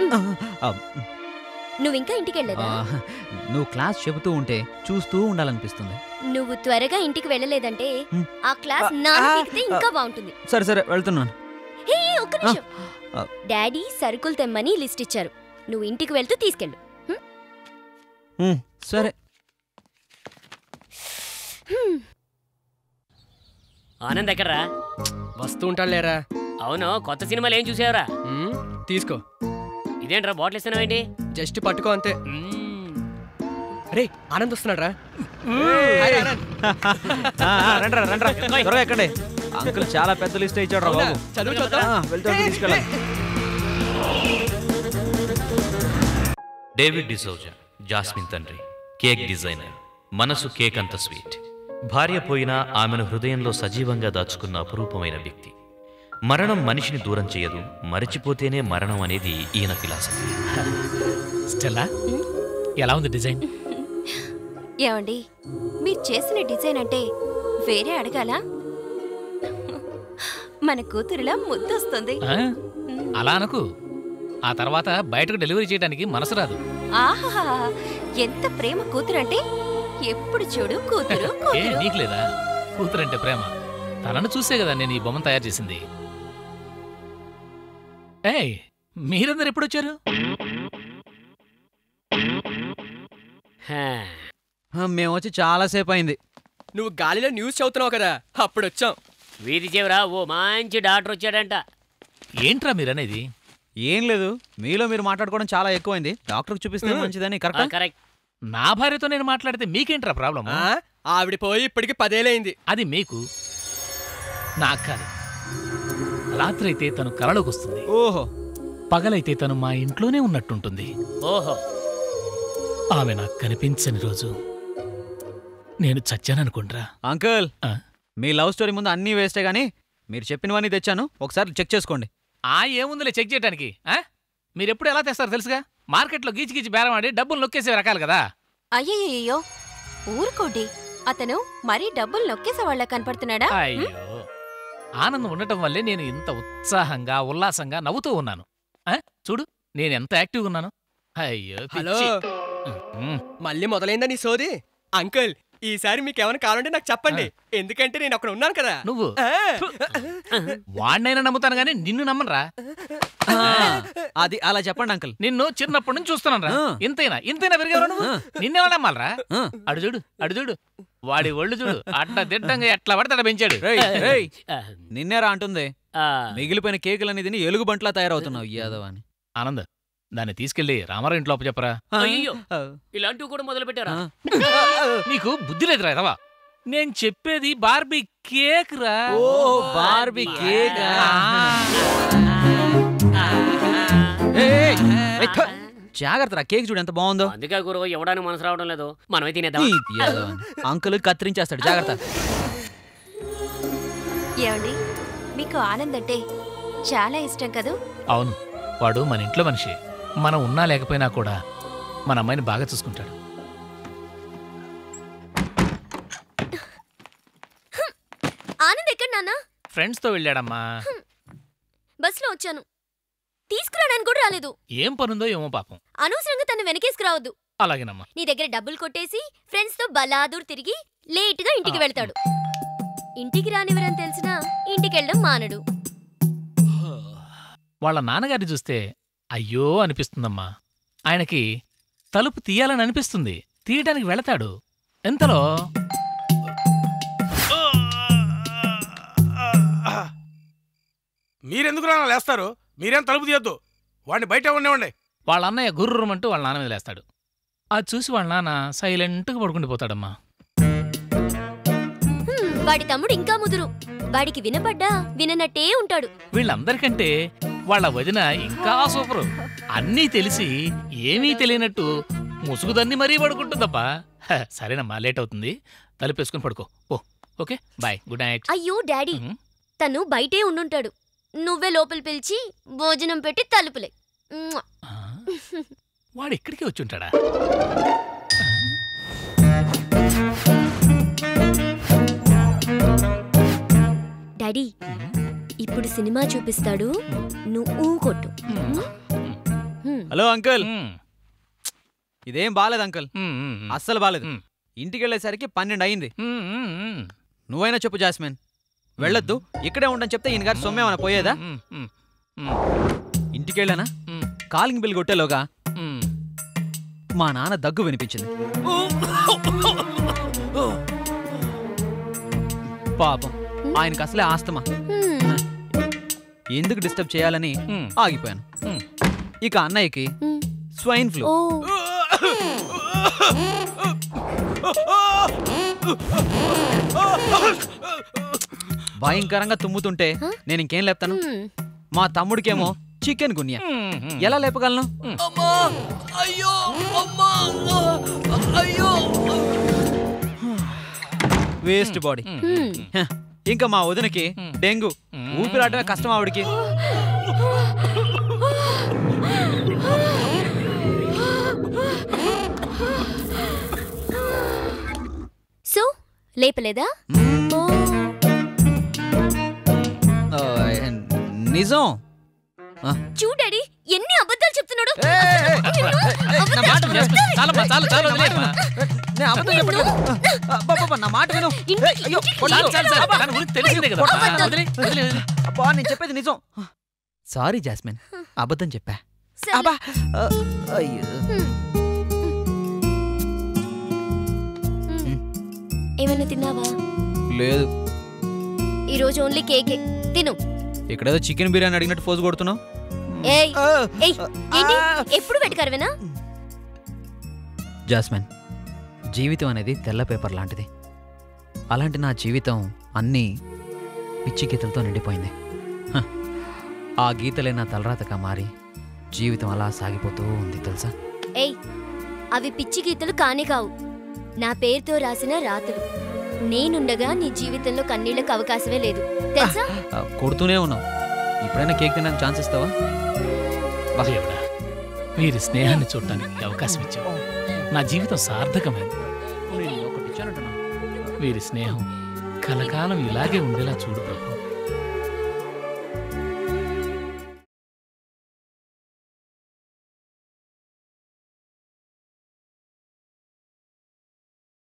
ఆ, నువ్వు ఇంకా ఇంటికి ఆ, వెళ్ళలేదా నువ్వు క్లాస్ చెబుతూ ఉంటే చూస్తూ ఉండాలనిపిస్తుంది నువ్వు త్వరగా ఇంటికి వెళ్ళలేదంటే హ్మ్. ఆ క్లాస్ ఆ, నా ఆ, పీకితే ఇంకా బాగుంటుంది సరే సరే వెళ్తున్నాను హే ఒక్క నిమిషం ఆ. డాడీ సరుకులు తెమ్మని లిస్ట్ ఇచ్చారు నువ్వు ఇంటికి వెళ్తూ తీసుకెళ్ళు ఉమ్, సరే ఆనంద్ ఎక్కడ్రా వస్తూ ఉంటాడు లేరా అవును కొత్త సినిమాలు ఏం చూసావురా మ్మ్, తీసుకో ఇదేంట్రా బాటిల్ ఇస్తున్నావేంటి జస్ట్ పట్టుకో అంతే మ్మ్. రే ఆనంద్ వస్తున్నాడు రా ఆ, ఆ, రండ్రా రండ్రా త్వరగా ఎక్కండి అంకుల్ చాలా పెద్ద లిస్ట్ ఇచ్చాడు రా బాబు చదువు ఆ, చూద్దాం వెళ్తూ వెళ్తూ తీసుకెళ్ళాలి డేవిడ్ డిసౌజా జాస్మిన్ తండ్రి కేక్ డిజైనర్ మనసు కేక్ అంత స్వీట్ భార్య పోయినా ఆమెను హృదయంలో సజీవంగా దాచుకున్న అపురూపమైన వ్యక్తి మరణం మనిషిని దూరం చేయదు మరిచిపోతేనే మరణం అనేది ఈయన ఫిలాసఫీ స్టెల్లా ఎలా ఉంది డిజైన్ ఏమండి మీరు చేసిన డిజైన్ అంటే వేరే అడగాల మన కూతురులా ముద్దొస్తుంది ఆ? అలా అనకు ఆ తర్వాత బయటకు డెలివరీ చేయడానికి మనసు రాదు ఆహా ఎంత ప్రేమ కూతురంటే ఎప్పుడు చూడు కూతురు ఏ కూతురు నీకు లేదా కూతురంటే ప్రేమ తనను చూసే కదా నేను ఈ బొమ్మను తయారు చేసింది ఏయ్ మీరందరు ఎప్పుడు వచ్చారు హా. ఆ, మేము వచ్చి చాలాసేపు అయింది నువ్వు గాలిలో న్యూస్ చదువుతున్నావు కదా అప్పుడు వచ్చాం వీధి చివరా ఓ మంచి డాక్టర్ వచ్చాడంట ఏంట్రా మీరనేది ఏం లేదు మీలో మీరు మాట్లాడుకోవడం చాలా ఎక్కువైంది డాక్టర్కి చూపిస్తే మంచిదని ఆ, కరెక్ట్ కరెక్ట్ నా భార్యతో నేను మాట్లాడితే మీకేంట్రా ప్రాబ్లం ఆ, ఆవిడ పోయి ఇప్పటికి పదేలైంది అది మీకు నాకు కాదు రాత్రి అయితే తను కలలోకి వస్తుంది ఓహో పగలైతే తను మా ఇంట్లోనే ఉన్నట్టుంటుంది ఓహో ఆమె నాకు కనిపించని రోజు నేను చచ్చాననుకుంట్రా అంకుల్ ఆ? మీ లవ్ స్టోరీ ముందు అన్నీ వేస్టే గానీ మీరు చెప్పినవన్నీ తెచ్చాను ఒకసారి చెక్ చేసుకోండి ఆ ఏముందిలే చెక్ చేయడానికి ఆ? మీరెప్పుడు ఎలా తెస్తారు తెలుసుగా మార్కెట్లో గీచి గీచి బేరం ఆడి డబ్బులు నొక్కేసే రకాలు కదా అయ్యయ్యో ఊరుకోండి అతను మరీ డబ్బులు నొక్కేసే వాళ్ళ కనపడుతున్నాడా అయ్యో ఆనందం ఉండటం వల్లే నేను ఇంత ఉత్సాహంగా ఉల్లాసంగా నవ్వుతూ ఉన్నాను ఆ? చూడు నేను ఎంత యాక్టివ్గా ఉన్నాను అయ్యో హలో పిచ్చి. ఉమ్, మళ్ళీ మొదలైందా నీ సోది అంకుల్ ఈసారి మీకు ఏమైనా కావాలంటే నాకు చెప్పండి ఎందుకంటే నేను అక్కడ ఉన్నాను కదా నువ్వు ఆ, వాడినైనా నమ్ముతాను కానీ నిన్ను నమ్మనరా ఆ, అది అలా చెప్పండి అంకుల్ నిన్ను చిన్నప్పటి నుంచి చూస్తున్నాను రా ఆ. ఇంతైనా ఇంతైనా పెరిగావు నువ్వు నిన్నేమన్నా నమ్మాలరా ఆ, అడు చూడు అడు చూడు వాడి ఒళ్ళు చూడు అడ్డ దిడ్డంగా ఎట్లా పడితే అట్లా పెంచాడు రేయ్, రేయ్, ఆ, నిన్నేరా అంటుంది ఆ, మిగిలిపోయిన కేకులన్నీ తిని ఎలుగు బంట్లా తయారవుతున్నావు యాదవ్ అని ఆనంద్ దాన్ని తీసుకెళ్లి రామారావు ఇంట్లో చెప్పరా అయ్యో ఆ, ఇలాంటివి కూడా మొదలు పెట్టారా ఆ. నీకు బుద్ధి లేదురా రవా నేను చెప్పేది బార్బీ కేక్ రా ఓ బార్బీ కేక్ జాగ్రత్త రా కేక్ చూడు ఎంత బాగుందో అందుకే గురువు ఇవ్వడానికి మనసు రావడం లేదు మనమే తినేద్దాం ఈ యాదవ్ అని. అంకుల్ కత్తిరించేస్తాడు జాగ్రత్త ఏమండి మీకు ఆనంద్ అంటే చాలా ఇష్టం కదూ అవును వాడు మన ఇంట్లో మనిషి మనం ఉన్నా లేకపోయినా కూడా మన అమ్మాయిని బాగా చూసుకుంటాడు ఆనంద్ ఎక్కడ నాన్న ఫ్రెండ్స్తో వెళ్ళాడమ్మా బస్సులో వచ్చాను తీసుకురావడానికి కూడా రాలేదు ఏం పనుందో ఏమో పాపం అనవసరంగా తను వెనకేసుకురావద్దు అలాగేనమ్మా నీ దగ్గర డబ్బులు కొట్టేసి ఫ్రెండ్స్ తో బలాదూర్ తిరిగి లేట్ గా ఇంటికి వెళ్తాడు ఇంటికి రానివరని తెలిసినా ఇంటికి వెళ్ళడం మానడు వాళ్ళ నాన్నగారిని చూస్తే అయ్యో అనిపిస్తుందమ్మా ఆయనకి తలుపు తీయాలని అనిపిస్తుంది తీయటానికి వెళతాడు ఎంతలో మీరెందుకు రా లేస్తారు మీరేం తలుపు తీయొద్దు వాడిని బయట ఉండేవండి వాళ్ళ అన్నయ్య గుర్రమంటూ వాళ్ళ నాన్న మీద లేస్తాడు అది చూసి వాళ్ళ నాన్న సైలెంట్గా పడుకుండిపోతాడమ్మా హ్మ్, వాడి తమ్ముడు ఇంకా ముదురు వాడికి వినపడ్డా విననట్టే ఉంటాడు వీళ్ళందరికంటే వాళ్ళ వదిన ఇంకా సూపరు అన్నీ తెలిసి ఏమీ తెలియనట్టు ముసుగుదన్ని మరీ పడుకుంటుందబ్బా హ, సరేనమ్మా లేట్ అవుతుంది తలుపేసుకుని పడుకో oh okay bye good night అయ్యో డాడీ ఉమ్. తను బయటే ఉండుంటాడు నువ్వే లోపల పిలిచి భోజనం పెట్టి తలుపులే మ్వా. ఆ, వాడు ఇక్కడికే వచ్చి ఉంటాడా డాడీ ఇప్పుడు సినిమా చూపిస్తాడు నువ్వు ఊ కొట్టు ఉమ్. హ్మ్. హలో అంకుల్ ఉమ్, ఇదేం బాలేదు అంకుల్ ఉమ్, ఉమ్, ఉమ్. అస్సలు బాలేదు మ్. ఇంటికి వెళ్ళేసరికి పన్నెండు అయింది ఉమ్, ఉమ్, ఉమ్. నువ్వైనా చెప్పు జాస్మిన్ వెళ్ళొద్దు ఇక్కడే ఉండని చెప్తే ఈయన గారి సొమ్మేమన్నా పోయేదా ఉమ్, ఉమ్, ఉమ్, ఇంటికి వెళ్ళానా ఉమ్, కాలింగ్ బిల్ కొట్టేలోగా ఉమ్. మా నాన్న దగ్గు వినిపించింది పాపం ఆయనకు అసలే ఆస్తమా హ్మ్. ఎందుకు డిస్టర్బ్ చేయాలని ఉమ్. ఆగిపోయాను ఉమ్. ఇక అన్నయ్యకి హ్మ్. స్వైన్ ఫ్లూ ఓ భయంకరంగా తుమ్ముతుంటే నేను ఇంకేం లేపుతాను హ్మ్. మా తమ్ముడికేమో చికెన్ గున్యా ఉమ్, ఉమ్. ఎలా లేపగలను వేస్ట్ బాడీ హ్మ్. హ, ఇంకా మా వదినకి డెంగ్యూ ఊపిరాటమే కష్టం ఆవిడికి సో లేపలేదా ఓ ఆ, నిజం ఆ, చూడాడి ఎన్ని అబద్ధాలు చెప్తున్నాడు నా మాట విను. చాలమ్మా చాలు చాలు వదిలేయమ్మా. నేను అబద్ధం చెప్పట్లేదు. అబ్బబ్బబ్బ, నా మాట విను ఇంటికి- ఏయ్, అయ్యో, ఇంటికి కొట్టాలి. చాలు చాలు చాలు దాని గురించి తెలిసిందే కదా అబద్ధం. వదిలే వదిలే వదిలే. అబ్బా నేను చెప్పేది నిజం సారీ జాస్మిన్ అబద్ధం చెప్పా సరే. అబ్బా ఆ, అయ్యో హ్మ్. హ్మ్. ఏమైనా తిన్నావా లేదు ఈరోజు ఓన్లీ కేకే తిను ఇక్కడేదో చికెన్ బిర్యానీ అడిగినట్టు ఫోజు కొడుతున్నావు ఏయ్ ఆ, ఏయ్ ఏంటి ఎప్పుడు వెటకరవేనా జాస్మిన్ జీవితం అనేది తెల్ల పేపర్ లాంటిది అలాంటి నా జీవితం అన్నీ పిచ్చి గీతలతో నిండిపోయింది హ, ఆ గీతలే నా తలరాతగా మారి జీవితం అలా సాగిపోతూ ఉంది తెలుసా ఏయ్ అవి పిచ్చి గీతలు కానే కావు నా పేరుతో రాసిన రాతలు నేనుండగా నీ జీవితంలో కన్నీళ్లకు అవకాశమే లేదు తెలుసా ఆ, కొడుతూనే ఉన్నావు ఇప్పుడైనా కేక్ తినడానికి ఛాన్స్ ఇస్తావా దేవుడా వీరి స్నేహాన్ని చూడటానికి అవకాశం ఇచ్చావు నా జీవితం సార్థకమైంది వీరి స్నేహం కలకాలం ఇలాగే ఉండేలా చూడు ప్రభు